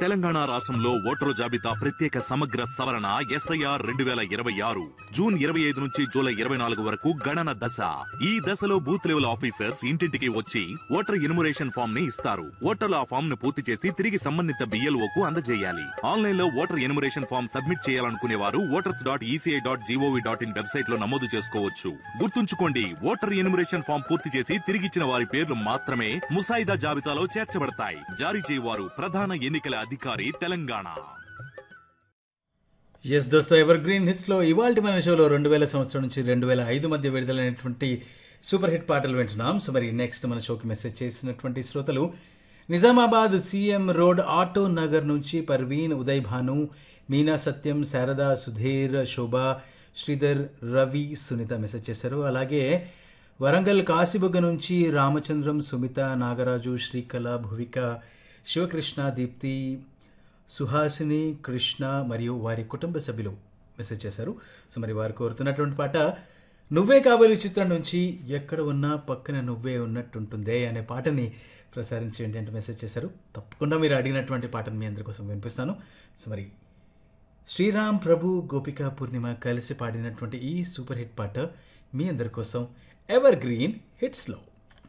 తెలంగాణ రాష్ట్రంలో ఓటరు జాబితా ప్రత్యేక సమగ్ర సవరణ ఎస్ఐఆర్ రెండు వేల ఇరవై ఆరు జూన్ ఇరవై ఐదు నుంచి జూలై ఇరవై నాలుగు వరకు గణన దశ ఈ దశలో బూత్ లెవెల్ ఆఫీసర్స్ ఇంటింటికి వచ్చి ఓటర్ ఇన్మురేషన్ ఫామ్ ని ఇస్తారు ఓటర్లు ఆ ఫామ్ ను పూర్తి చేసి తిరిగి సంబంధిత బిఎల్ఓ కు అందజేయాలి ఆన్లైన్ లో ఓటర్ ఇన్మురేషన్ ఫామ్ సబ్మిట్ చేయాలనుకునే వారు voters dot ECI dot GOV dot in website లో నమోదు చేసుకోవచ్చు గుర్తుంచుకోండి ఓటర్ ఇన్మురేషన్ ఫామ్ పూర్తి చేసి తిరిగిచ్చిన వారి పేర్లు మాత్రమే ముసాయిదా జాబితాలో చేర్చబడతాయి జారీ చేయవారు ప్రధాన ఎన్నికల అధికారి తెలంగాణ ఎస్ దోస్తో ఎవర్ గ్రీన్ హిట్స్లో ఇవాళ మన షోలో రెండు వేల సంవత్సరం నుంచి రెండు వేల ఐదు మధ్య విడుదలైనటువంటి సూపర్ హిట్ పాటలు వింటున్నాం సో మరి నెక్స్ట్ మన షోకి మెసేజ్ చేసినటువంటి శ్రోతలు Nizamabad CM road auto Nagar నుంచి పర్వీన్ ఉదయ్ భాను మీనా సత్యం శారద సుధీర్ శోభ శ్రీధర్ రవి సునీత మెసేజ్ చేశారు అలాగే వరంగల్ కాశీబుగ్గ నుంచి రామచంద్రం సుమిత నాగరాజు శ్రీకళ భువిక శివకృష్ణ దీప్తి సుహాసిని కృష్ణ మరియు వారి కుటుంబ సభ్యులు మెసేజ్ చేశారు సో మరి వారు కోరుతున్నటువంటి పాట నువ్వే కాబోలి చిత్రం నుంచి ఎక్కడ ఉన్నా పక్కన నువ్వే ఉన్నట్టుంటుందే అనే పాటని ప్రసారించేయండి అంటే మెసేజ్ చేశారు తప్పకుండా మీరు అడిగినటువంటి పాటను మీ అందరి కోసం వినిపిస్తాను సో మరి శ్రీరామ్ ప్రభు గోపిక పూర్ణిమ కలిసి పాడినటువంటి ఈ సూపర్ హిట్ పాట మీ అందరి కోసం ఎవర్ గ్రీన్ హిట్స్లో